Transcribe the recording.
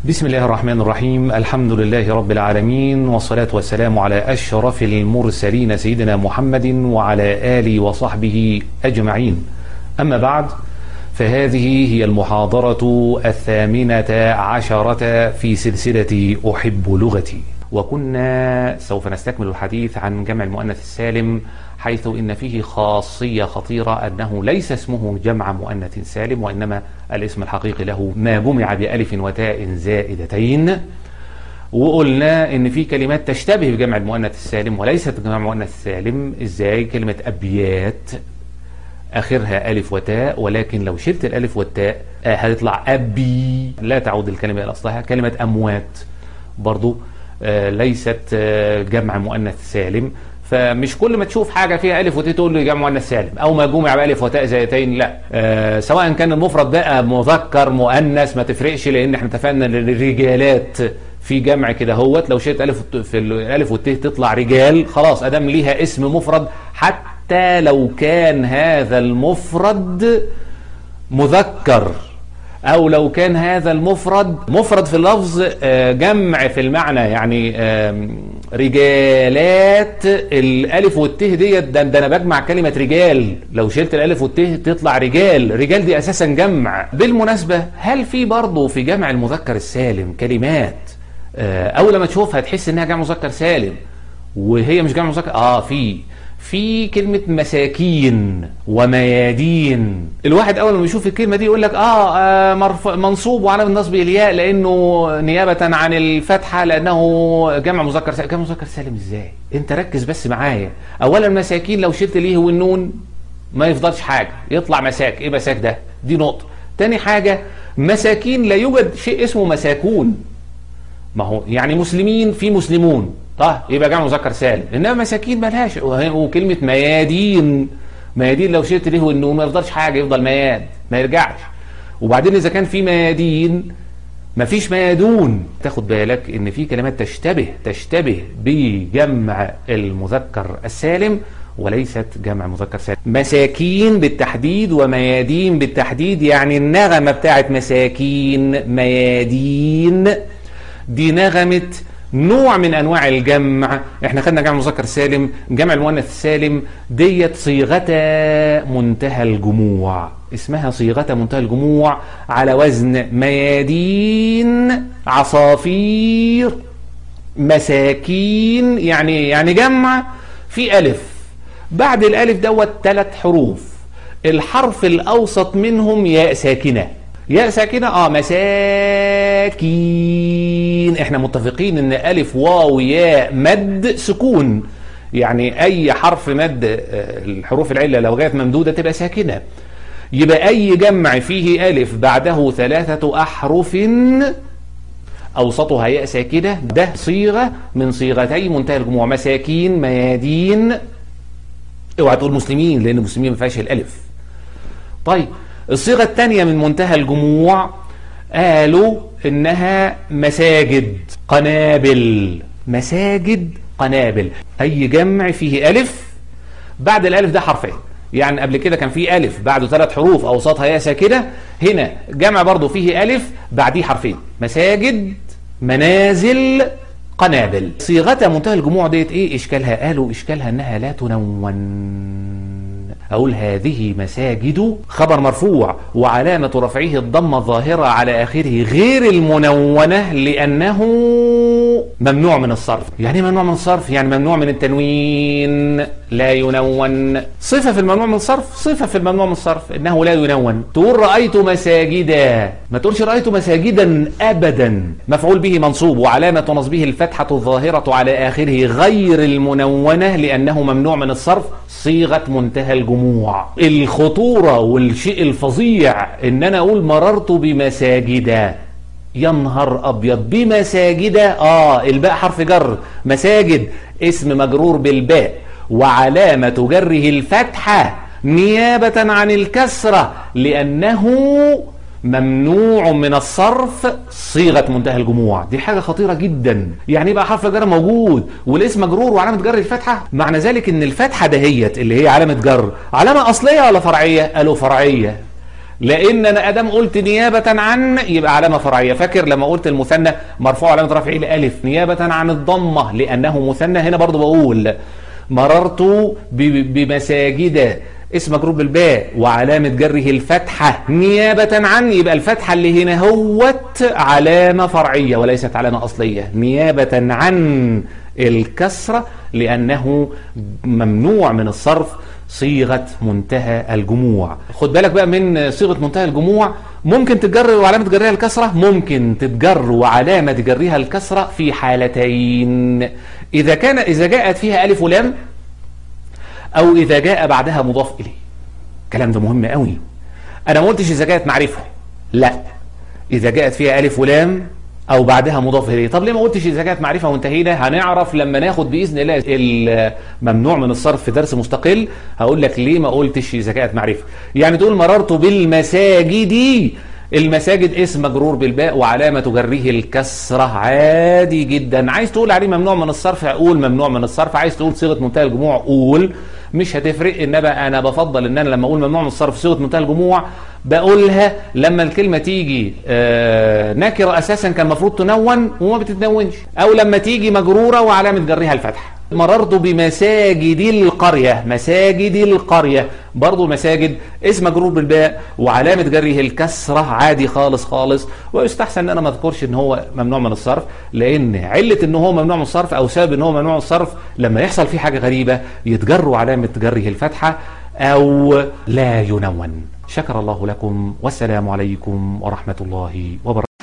بسم الله الرحمن الرحيم الحمد لله رب العالمين والصلاة والسلام على أشرف المرسلين سيدنا محمد وعلى آله وصحبه أجمعين أما بعد فهذه هي المحاضرة الثامنة عشرة في سلسلة أحب لغتي وكنا سوف نستكمل الحديث عن جمع المؤنث السالم حيث إن فيه خاصية خطيرة أنه ليس اسمه جمع مؤنث سالم وإنما الاسم الحقيقي له ما جمع بألف وتاء زائدتين وقلنا ان في كلمات تشتبه بجمع المؤنث السالم وليست جمع المؤنث السالم ازاي كلمة ابيات اخرها الف وتاء ولكن لو شلت الالف والتاء آه هتطلع ابي لا تعود الكلمة الى اصلها كلمة اموات برضو آه ليست آه جمع مؤنث سالم فمش كل ما تشوف حاجة فيها ألف وتاء تقول لي جمع مؤنث سالم أو ما جمع بألف وتاء زائتين لا آه سواء كان المفرد بقى مذكر مؤنث ما تفرقش لأن احنا اتفقنا ان الرجالات في جمع كده هوت لو شئت ألف في الألف والتاء تطلع رجال خلاص أدام ليها اسم مفرد حتى لو كان هذا المفرد مذكر او لو كان هذا المفرد مفرد في اللفظ جمع في المعنى يعني رجالات الالف والته ديت ده, ده انا بجمع كلمه رجال لو شلت الالف والته تطلع رجال رجال دي اساسا جمع بالمناسبه هل في برضه في جمع المذكر السالم كلمات اول لما تشوفها تحس انها جمع مذكر سالم وهي مش جمع مذكر اه في في كلمة مساكين وميادين الواحد أول ما يشوف الكلمة دي يقول لك آه, آه مرف... منصوب وعلامة النصب الياء لأنه نيابة عن الفتحة لأنه جمع مذكر سالم جمع مذكر سالم إزاي أنت ركز بس معايا أولا مساكين لو شلت ليه والنون ما يفضلش حاجة يطلع مساك إيه مساك ده دي نقطة تاني حاجة مساكين لا يوجد شيء اسمه مساكون ما هو يعني مسلمين في مسلمون طه يبقى جمع مذكر سالم انما مساكين ملهاش وكلمه ميادين ميادين لو شلت ليه والنون ما يفضلش حاجه يفضل مياد ما يرجعش وبعدين اذا كان في ميادين ما فيش ميادون تاخد بالك ان في كلمات تشتبه تشتبه بجمع المذكر السالم وليست جمع مذكر سالم مساكين بالتحديد وميادين بالتحديد يعني النغمه بتاعت مساكين ميادين دي نغمه نوع من انواع الجمع احنا خدنا جمع مذكر سالم جمع المؤنث السالم ديت صيغه منتهى الجموع اسمها صيغه منتهى الجموع على وزن ميادين عصافير مساكين يعني يعني جمع في الف بعد الالف دوت ثلاث حروف الحرف الاوسط منهم ياء ساكنه ياء ساكنة اه مساكين احنا متفقين ان الف واو ياء مد سكون يعني اي حرف مد الحروف العلة لو جاءت ممدودة تبقى ساكنة يبقى اي جمع فيه الف بعده ثلاثة احرف اوسطها ياء ساكنة ده صيغة من صيغتي منتهى الجموع مساكين ميادين اوعى تقول مسلمين لان المسلمين ما فيهاش الالف طيب الصيغة الثانية من منتهى الجموع قالوا إنها مساجد قنابل مساجد قنابل أي جمع فيه ألف بعد الألف ده حرفين يعني قبل كده كان فيه ألف بعده ثلاث حروف أوسطها ياء ساكنة هنا جمع برضه فيه ألف بعديه حرفين مساجد منازل قنابل صيغة منتهى الجموع ديت إيه إشكالها قالوا إشكالها إنها لا تنون أقول هذه مساجد خبر مرفوع وعلامة رفعه الضمة الظاهرة على آخره غير المنونة لأنه ممنوع من الصرف يعني ممنوع من الصرف يعني ممنوع من التنوين لا ينون صفة في الممنوع من الصرف صفة في الممنوع من الصرف إنه لا ينون تقول رأيت مساجدا ما تقولش رأيت مساجدا أبدا مفعول به منصوب وعلامة نصبه الفتحة الظاهرة على آخره غير المنونة لأنه ممنوع من الصرف صيغة منتهى الجموع الخطورة والشيء الفظيع إن أنا أقول مررت بمساجدا يا نهار ابيض بمساجد اه الباء حرف جر مساجد اسم مجرور بالباء وعلامة جره الفتحة نيابة عن الكسرة لأنه ممنوع من الصرف صيغة منتهى الجموع دي حاجة خطيرة جدا يعني يبقى حرف الجر موجود والاسم مجرور وعلامة جر الفتحة معنى ذلك ان الفتحة دهيت اللي هي علامة جر علامة أصلية ولا فرعية قالوا فرعية لان انا ادام قلت نيابه عن يبقى علامه فرعيه فاكر لما قلت المثنى مرفوع علامه رفعه الالف نيابه عن الضمه لانه مثنى هنا برضو بقول مررت ب- بمساجد اسم مجرور بالباء وعلامة جره الفتحة نيابة عن يبقى الفتحة اللي هنا هوت علامة فرعية وليست علامة أصلية نيابة عن الكسرة لأنه ممنوع من الصرف صيغة منتهى الجموع خد بالك بقى من صيغة منتهى الجموع ممكن تتجر وعلامة جرها الكسرة ممكن تتجر وعلامة جرها الكسرة في حالتين إذا كان إذا جاءت فيها ألف ولام أو إذا جاء بعدها مضاف إليه الكلام ده مهم قوي أنا ما قلتش إذا جاءت معرفة لا إذا جاءت فيها ألف ولام أو بعدها مضاف إليه طب ليه ما قلتش إذا جاءت معرفة وانتهينا هنعرف لما ناخد بإذن الله الممنوع من الصرف في درس مستقل هقول لك ليه ما قلتش إذا جاءت معرفة يعني تقول مررت بالمساجد المساجد اسم مجرور بالباء وعلامة جره الكسرة عادي جدا عايز تقول عليه ممنوع من الصرف اقول ممنوع من الصرف عايز تقول صيغة منتهى الجموع قول مش هتفرق انما انا بفضل ان انا لما اقول ممنوع من الصرف صيغة منتهى الجموع بقولها لما الكلمة تيجي آه نكرة اساسا كان المفروض تنون وما بتتنونش او لما تيجي مجرورة وعلامة جرها الفتحة مررت بمساجد القرية مساجد القرية برضو مساجد اسم مجرور بالباء وعلامة جره الكسرة عادي خالص خالص ويستحسن ان انا ما اذكرش ان هو ممنوع من الصرف لان علة ان هو ممنوع من الصرف او سبب ان هو ممنوع من الصرف لما يحصل فيه حاجة غريبة يتجر علامة جره الفتحة او لا ينون شكر الله لكم والسلام عليكم ورحمة الله وبركاته